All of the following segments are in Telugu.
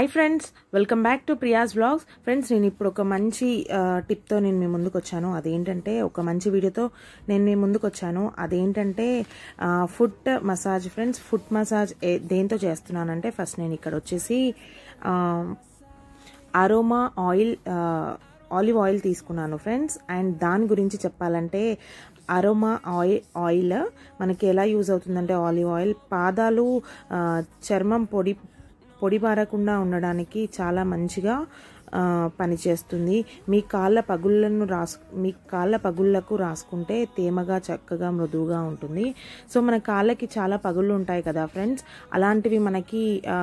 Hi friends welcome back to Priya's vlogs friends నేను ఇప్పుడు ఒక మంచి ఆ, టిప్తో నేను మీ ముందుకు వచ్చాను అదేంటంటే ఒక మంచి వీడియోతో నేను మీ ముందుకు వచ్చాను అదేంటంటే ఆ, foot massage friends foot massage ఏ- దేంతో చేస్తున్నానంటే ఫస్ట్ నేను ఇక్కడ వచ్చేసి ఆ, అరోమా ఆయిల్ ఆ, ఆలివ్ ఆయిల్ తీసుకున్నాను ఫ్రెండ్స్ అండ్ దాని గురించి చెప్పాలంటే అరోమా ఆయిల్ ఆయిల్ మనకి ఎలా యూజ్ అవుతుందంటే ఆలివ్ ఆయిల్ పాదాలు ఆ, చర్మం పొడి పొడిబారకుండా ఉండడానికి చాలా మంచిగా ఆ, పనిచేస్తుంది మీ కాళ్ళ పగుళ్ళను రాసు మీ కాళ్ళ పగుళ్ళకు రాసుకుంటే తేమగా చక్కగా మృదువుగా ఉంటుంది సో మన కాళ్ళకి చాలా పగుళ్ళు ఉంటాయి కదా ఫ్రెండ్స్ అలాంటివి మనకి ఆ,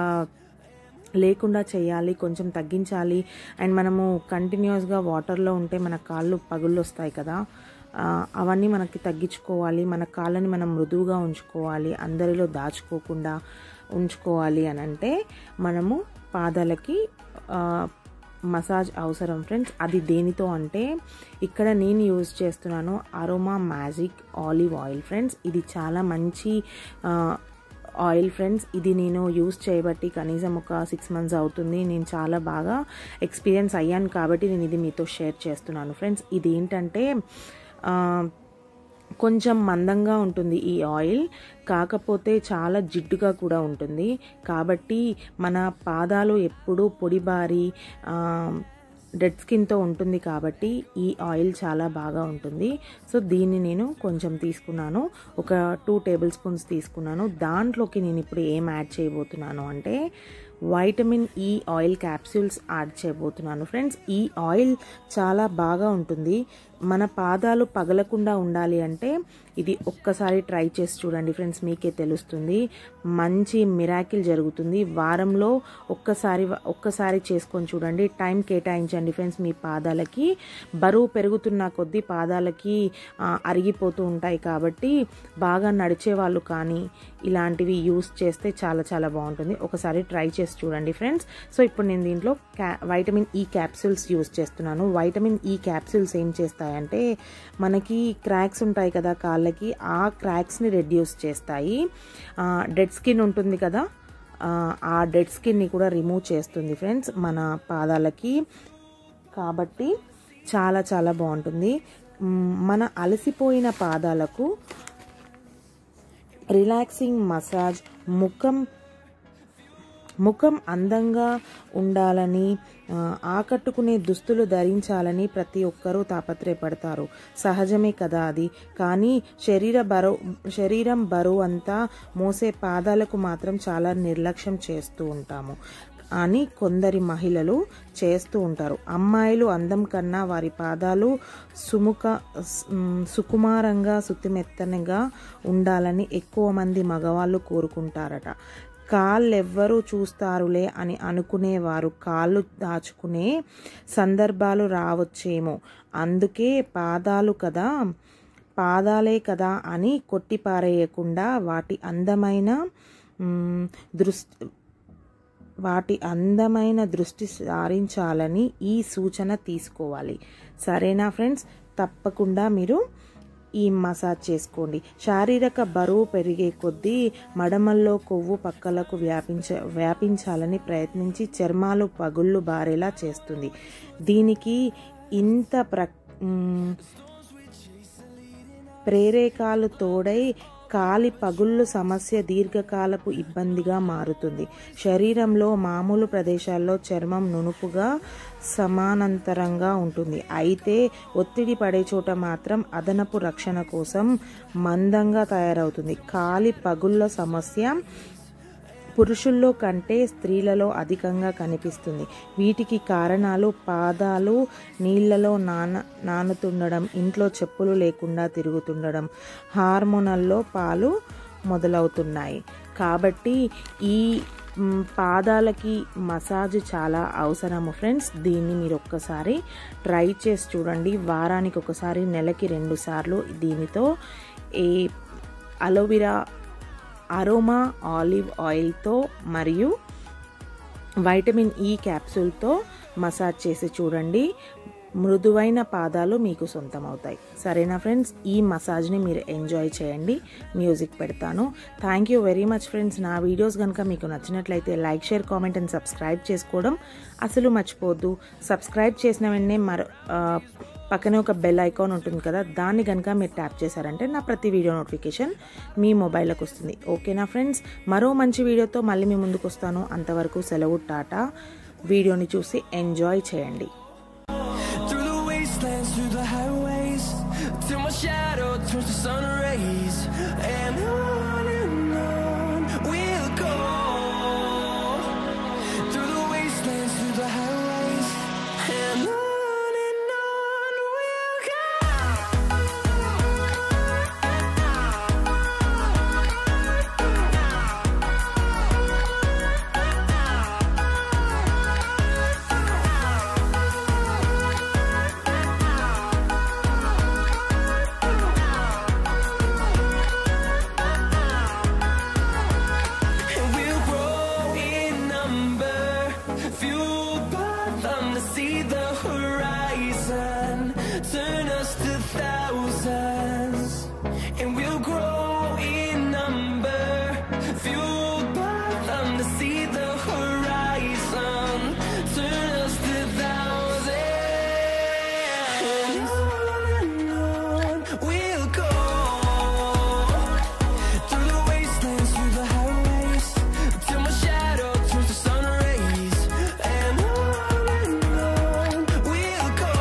లేకుండా చేయాలి కొంచెం తగ్గించాలి అండ్ మనము కంటిన్యూస్గా వాటర్లో ఉంటే మన కాళ్ళు పగుళ్ళు వస్తాయి కదా ఆ, అవన్నీ మనకి తగ్గించుకోవాలి మన కాళ్ళని మనం మృదువుగా ఉంచుకోవాలి అందరిలో దాచుకోకుండా ఉంచుకోవాలి అని అంటే మనము పాదాలకి ఆ, మసాజ్ అవసరం ఫ్రెండ్స్ అది దేనితో అంటే ఇక్కడ నేను యూజ్ చేస్తున్నాను Aroma Magic olive oil friends ఇది చాలా మంచి ఆ, ఆయిల్ ఫ్రెండ్స్ ఇది నేను యూస్ చేయబట్టి కనీసం ఒక సిక్స్ మంత్స్ అవుతుంది నేను చాలా బాగా ఎక్స్పీరియన్స్ అయ్యాను కాబట్టి నేను ఇది మీతో షేర్ చేస్తున్నాను ఫ్రెండ్స్ ఇది ఏంటంటే ఆ, కొంచెం మందంగా ఉంటుంది ఈ ఆయిల్ కాకపోతే చాలా జిడ్డుగా కూడా ఉంటుంది కాబట్టి మన పాదాలు ఎప్పుడూ పొడిబారి ఆ, డెడ్ స్కిన్తో ఉంటుంది కాబట్టి ఈ ఆయిల్ చాలా బాగా ఉంటుంది సో దీన్ని నేను కొంచెం తీసుకున్నాను ఒక టూ టేబుల్ స్పూన్స్ తీసుకున్నాను దాంట్లోకి నేను ఇప్పుడు ఏం యాడ్ చేయబోతున్నాను అంటే vitamin E oil capsules add చేయబోతున్నాను ఫ్రెండ్స్ ఈ ఆయిల్ చాలా బాగా ఉంటుంది మన పాదాలు పగలకుండా ఉండాలి అంటే ఇది ఒక్కసారి ట్రై చేసి చూడండి ఫ్రెండ్స్ మీకే తెలుస్తుంది మంచి మిరాకిల్ జరుగుతుంది వారంలో ఒక్కసారి ఒక్కసారి చేసుకొని చూడండి టైం కేటాయించండి ఫ్రెండ్స్ మీ పాదాలకి బరువు పెరుగుతున్న కొద్దీ పాదాలకి ఆ, అరిగిపోతూ ఉంటాయి కాబట్టి బాగా నడిచే వాళ్ళు కానీ ఇలాంటివి యూస్ చేస్తే చాలా చాలా బాగుంటుంది ఒకసారి ట్రై చేసి చూడండి ఫ్రెండ్స్ సో ఇప్పుడు నేను దీంట్లో క్యా వైటమిన్ ఈ క్యాప్సూల్స్ యూస్ చేస్తున్నాను వైటమిన్ ఈ క్యాప్సూల్స్ ఏం చేస్తాయంటే మనకి క్రాక్స్ ఉంటాయి కదా కాళ్ళకి ఆ క్రాక్స్ని రెడ్యూస్ చేస్తాయి డెడ్ స్కిన్ ఉంటుంది కదా ఆ, ఆ డెడ్ స్కిన్ని కూడా రిమూవ్ చేస్తుంది ఫ్రెండ్స్ మన పాదాలకి కాబట్టి చాలా చాలా బాగుంటుంది మ్, మన అలసిపోయిన పాదాలకు రిలాక్సింగ్ మసాజ్ ముఖం ముఖం అందంగా ఉండాలని ఆ, ఆకట్టుకునే దుస్తులు ధరించాలని ప్రతి ఒక్కరూ తాపత్రయపడతారు సహజమే కదా అది కానీ శరీర బరువు శరీరం బరువు అంతా మోసే పాదాలకు మాత్రం చాలా నిర్లక్ష్యం చేస్తూ ఉంటాము అని కొందరి మహిళలు చేస్తూ ఉంటారు అమ్మాయిలు అందం కన్నా వారి పాదాలు సుముఖ స్- మ్, సుకుమారంగా శుతిమెత్తనగా ఉండాలని ఎక్కువ మంది మగవాళ్ళు కోరుకుంటారట కాళ్ళెవ్వరూ చూస్తారులే అని అనుకునేవారు కాళ్ళు దాచుకునే సందర్భాలు రావచ్చేమో అందుకే పాదాలు కదా పాదాలే కదా అని కొట్టిపారేయకుండా వాటి అందమైన మ్, దృష్టి వాటి అందమైన దృష్టి సారించాలని ఈ సూచన తీసుకోవాలి సరేనా ఫ్రెండ్స్ తప్పకుండా మీరు ఈ మసాజ్ చేసుకోండి శారీరక బరువు పెరిగే కొద్దీ మడమల్లో కొవ్వు పక్కలకు వ్యాపించ వ్యాపించాలని ప్రయత్నించి చర్మాలు పగుళ్ళు బారేలా చేస్తుంది దీనికి ఇంత ప్ర మ్, ప్రేరేకాలు తోడై కాలి పగుళ్ళు సమస్య దీర్ఘకాలపు ఇబ్బందిగా మారుతుంది శరీరంలో మామూలు ప్రదేశాల్లో చర్మం నునుపుగా సమానంతరంగా ఉంటుంది అయితే ఒత్తిడి పడే చోట మాత్రం అదనపు రక్షణ కోసం మందంగా తయారవుతుంది కాలి పగుళ్ళ సమస్య పురుషుల్లో కంటే స్త్రీలలో అధికంగా కనిపిస్తుంది వీటికి కారణాలు పాదాలు నీళ్లలో నాన నానుతుండడం ఇంట్లో చెప్పులు లేకుండా తిరుగుతుండడం హార్మోనల్లో పాలు మొదలవుతున్నాయి కాబట్టి ఈ మ్, పాదాలకి మసాజ్ చాలా అవసరము ఫ్రెండ్స్ దీన్ని మీరు ఒక్కసారి ట్రై చేసి చూడండి వారానికి ఒకసారి నెలకి రెండు సార్లు దీనితో ఈ అలోవెరా అరోమా ఆలివ్ ఆయిల్తో మరియు వైటమిన్ ఈ క్యాప్సూల్తో మసాజ్ చేసి చూడండి మృదువైన పాదాలు మీకు సొంతమవుతాయి సరేనా ఫ్రెండ్స్ ఈ మసాజ్ని మీరు ఎంజాయ్ చేయండి మ్యూజిక్ పెడతాను thank you very much friends నా వీడియోస్ కనుక మీకు నచ్చినట్లయితే like share comment and subscribe చేసుకోవడం అసలు మర్చిపోవద్దు సబ్స్క్రైబ్ చేసిన వెంటనే మరో ఆ, పక్కనే ఒక బెల్ ఐకాన్ ఉంటుంది కదా దాన్ని కనుక మీరు ట్యాప్ చేశారంటే నా ప్రతి వీడియో నోటిఫికేషన్ మీ మొబైల్లోకి వస్తుంది ఓకేనా ఫ్రెండ్స్ మరో మంచి వీడియోతో మళ్ళీ మీ ముందుకు వస్తాను అంతవరకు సెలవు టాటా వీడియోని చూసి ఎంజాయ్ చేయండి Through the wastelands, through the highways Till my shadow turns to sun rays And on and on we'll go Through the wastelands, through the highways And on and on we'll go And we'll grow in number, fueled by them to see the horizon, turn us to thousands. And we'll grow in number, fueled by them to see the horizon, turn us to thousands. And on and on we'll go. Through the wastelands, through the highways Till my shadow turns to sun rays And on and on we'll go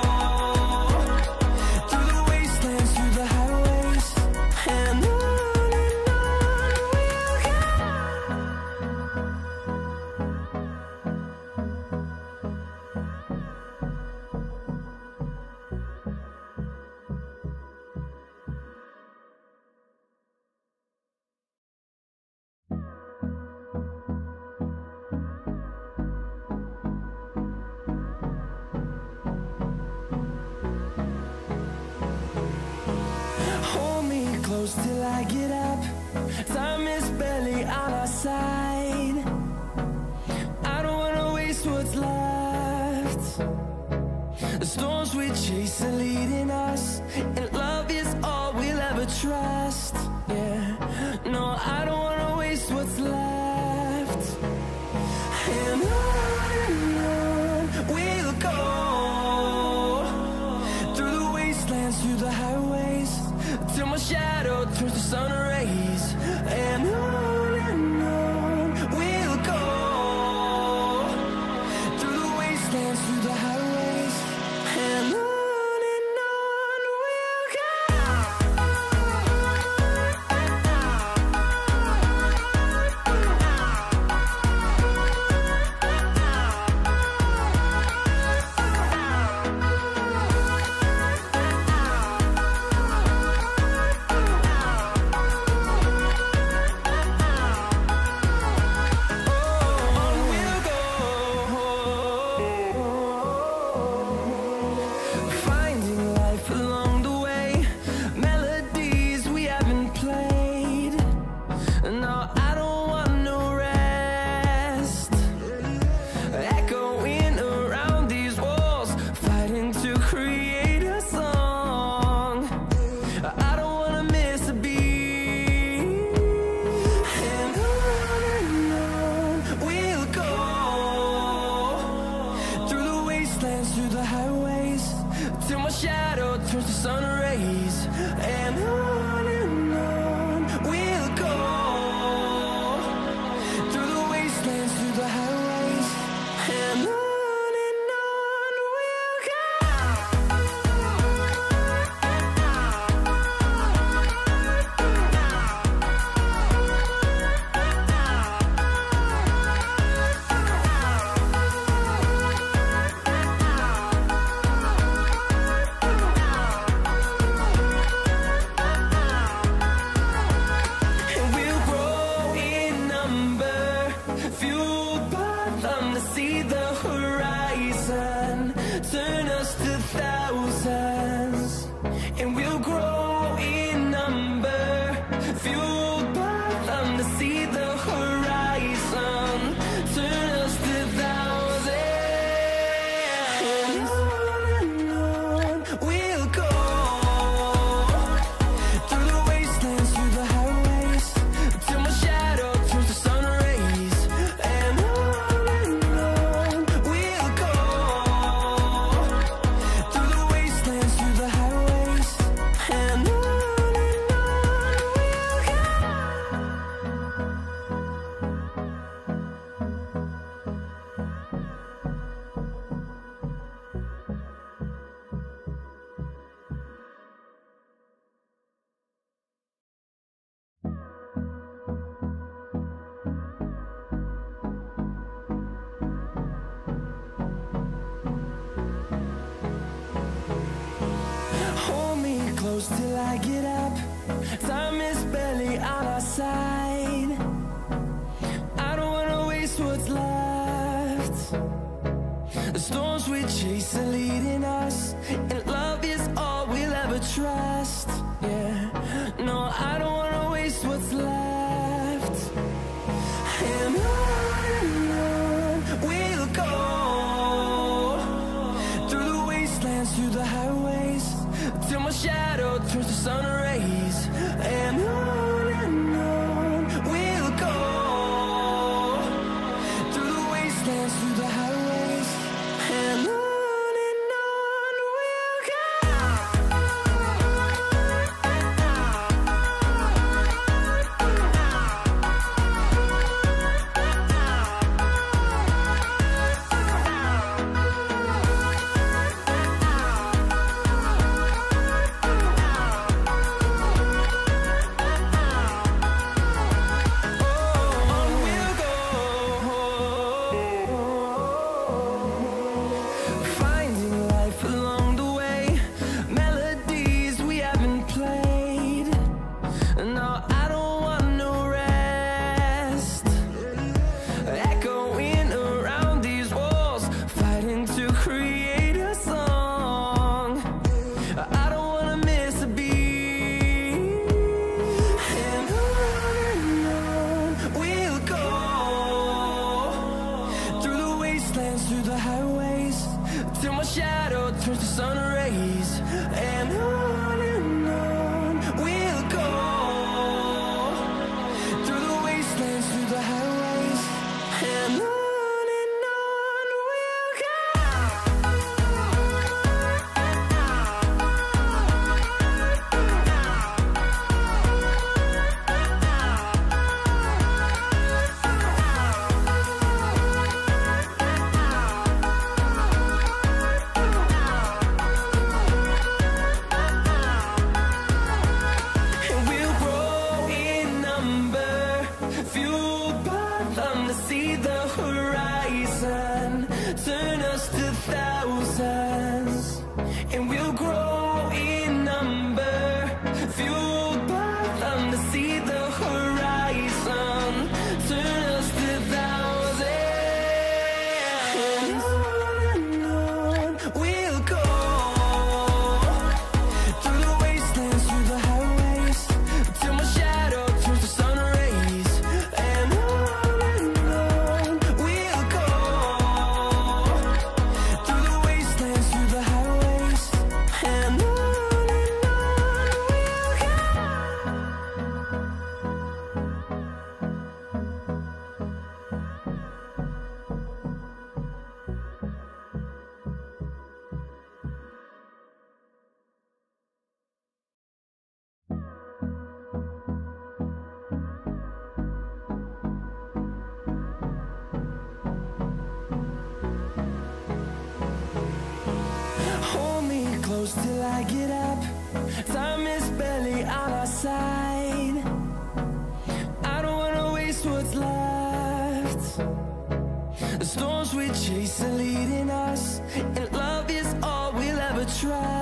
Through the wastelands, through the highways And on and on we'll go Hold me close till I get up. Time is barely on our side. I don't wanna waste what's left. The storms we chase are leading us, and love is all we'll ever trust. Yeah, no, I don't wanna waste what's left. And on and on we'll go Through the wastelands, through the highways Till my shadow turns to sun rays And on and on we'll go Through the wastelands, through the highways And on and on we'll On we'll go Finding life along the way Melodies we haven't played No, I don't want no rest Echoing around these walls Fighting to create a song I don't wanna miss a beat And on and on we'll go Through the wastelands, through the highways Till my shadow turns to sun rays And on and on we'll go Through the wastelands, through the highways And on and on we'll go And we'll grow in number, fueled by them to see the horizon, turn us to thousands. And we'll grow in number, fueled by them to see the horizon, turn us to thousands. And on and last. Yeah, no, I don't wanna waste what's left. And on and on we'll go through the wastelands, through the highways, till my shadow turns to sun rays. And on and on we'll go through the wastelands, through the highways, and on and on we'll go. On we'll go, finding life along the way, melodies we haven't played. No, I don't want no rest. Echoing around these walls, fighting to create a song. I don't wanna miss a beat. And on and on we'll go through the wastelands, through the highways, till my shadow turns to sun rays. And on and on we'll go through the wastelands, through the highways, and on and on we'll go. And we'll grow in number, fueled by them to see the horizon, turn us to thousands. And we'll grow in number, fueled by them to see the horizon, turn us to thousands. And on and on we'll go. Through the wastelands, through the highways, till my shadow turns to sun rays. And on and on we'll go. Through the wastelands, through the highways, and on and on we'll go. Hold me close till I get up. Time is barely on our side. I don't wanna waste what's left. The storms we chase are leading us, and love is all we'll ever try.